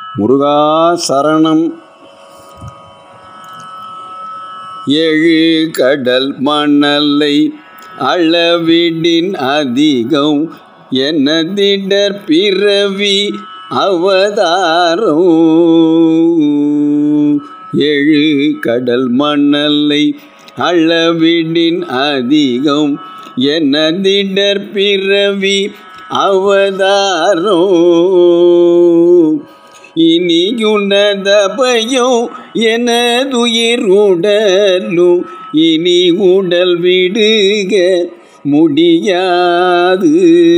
முருகா சரணம் ஏழு கடல் மணலை அளவிடின் அதிகம் எனதிடர் பிறவி அவதாரம் ஏழு கடல் மணலை அளவிடின் அதிகம் எனதிடர் பிறவி அவதாரம் இனியுனதபயம் எனதுயிர் உடலும் இனி உடல் விடுக முடியாது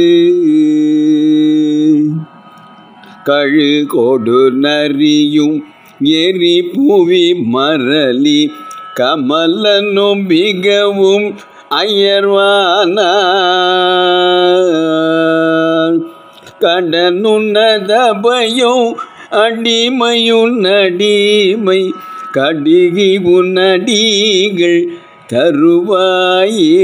கழுகோடு நரியும் எரி புவி மரளி கமலனும் மிகவும் அயர்வானார் கடனுன்னதபயம் அடிமையுன் அடிமை கடிகி உன்னடிகள் தருவாயே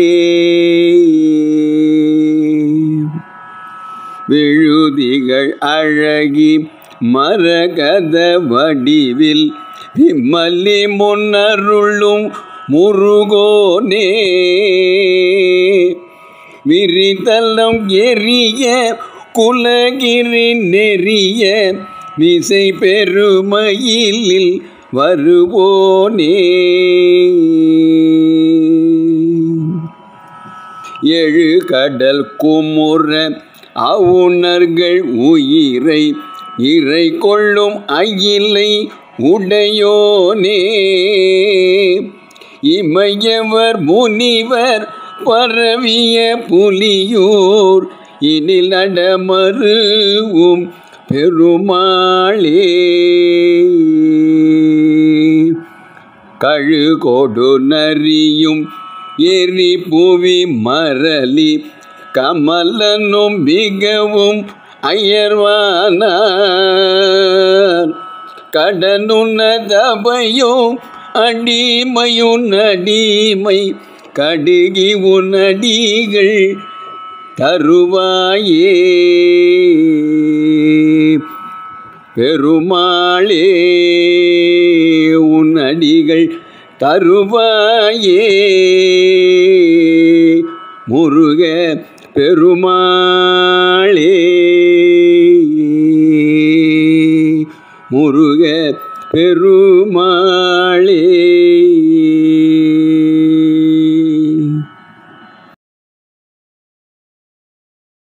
விழுதிகள் அழகி மரகத வடிவில் விம்மல்லி முன்னருளும் முருகோனே விரிதல்லம் எரிய குலகிரி நெறிய விசை பெருமையில் வருவோனே எழு கடல் குமுற அவுணர்கள் உயிரை இறை கொள்ளும் அயிலை உடையோனே இமையவர் முனிவர் பரவிய புலியூர் இனில் நடமருவும் பெருமாளே கழுகோடு நரியும் எரி புவி மரளி கமலனும் மிகவும் அயர்வானார் கடனுன்னதபையும் அடிமையுன் அடிமை கடுகி உன் அடிகள் தருவாயே பெருமாளே உன் அடிகள் தருவாயே முருக பெருமாளே முருக